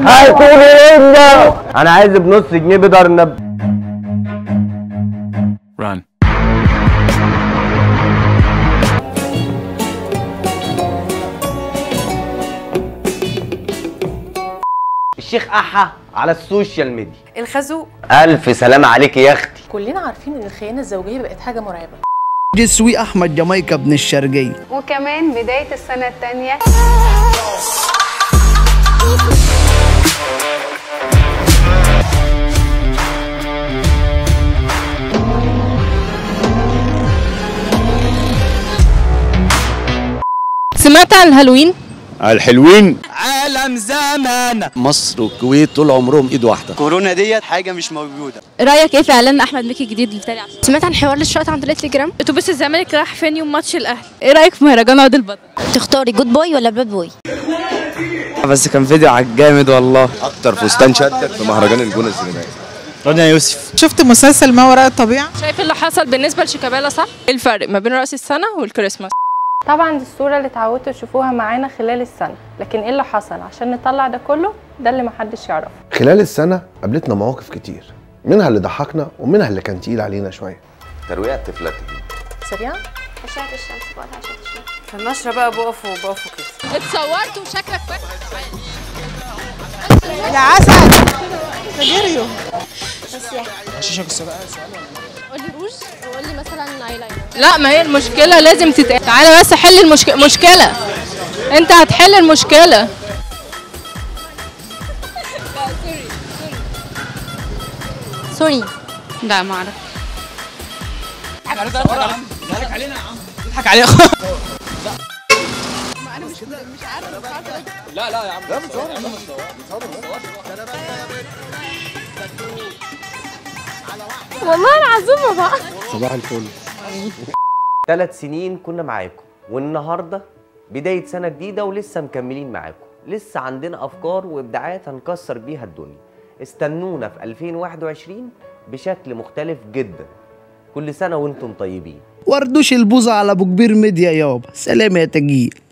هيكون ايه ده انا عايز بنص جنيه بدر النب Run. الشيخ احا على السوشيال ميديا الخازوق الف سلامة عليك يا اختي كلنا عارفين ان الخيانه الزوجيه بقت حاجه مرعبه جسوي احمد جامايكا ابن الشرقية وكمان بداية السنة التانية سمعت عن الهالوين الحلوين عالم زمان مصر والكويت طول عمرهم ايد واحدة كورونا ديت حاجة مش موجودة رايك ايه في اعلان احمد مكي الجديد اللي بتاعي سمعت عن حوار الشقط عن طريق تليجرام اتوبيس الزمالك راح فين يوم ماتش الاهلي ايه رايك في مهرجان عود البطل تختاري جود بوي ولا باد بوي بس كان فيديو على الجامد والله اكتر فستان شدك في مهرجان الجونه السينمائي رانيا يوسف شفت مسلسل ما وراء الطبيعة شايف اللي حصل بالنسبه لشيكابالا صح ايه الفرق ما بين راس السنه والكريسماس طبعا دي الصوره اللي اتعودتوا تشوفوها معانا خلال السنه لكن ايه اللي حصل عشان نطلع ده كله ده اللي محدش يعرفه خلال السنة قابلتنا مواقف كتير منها اللي ضحكنا ومنها اللي كان تقيل علينا شوية ترويع الطفلات سريعا أشعة الشمس بقى أشعة الشمس في النشره بقى بقفوا بقفوا كده اتصورت وشكلك فاكر يا عسل فجريو قولي روج وقولي مثلا ايلاينر لا ما هي المشكله لازم تتقال تعالى بس حل المشكله مشكله انت هتحل المشكله سوري لا ما اعرف اضحك عليه والله العظيم بقى صباح الفل ثلاث سنين كنا معاكم والنهارده بداية سنة جديدة ولسه مكملين معاكم لسه عندنا أفكار وإبداعات هنكسر بيها الدنيا استنونا في 2021 بشكل مختلف جدا كل سنة وانتم طيبين وردوش البوظة على ابو كبير ميديا يابا سلام يا تجيل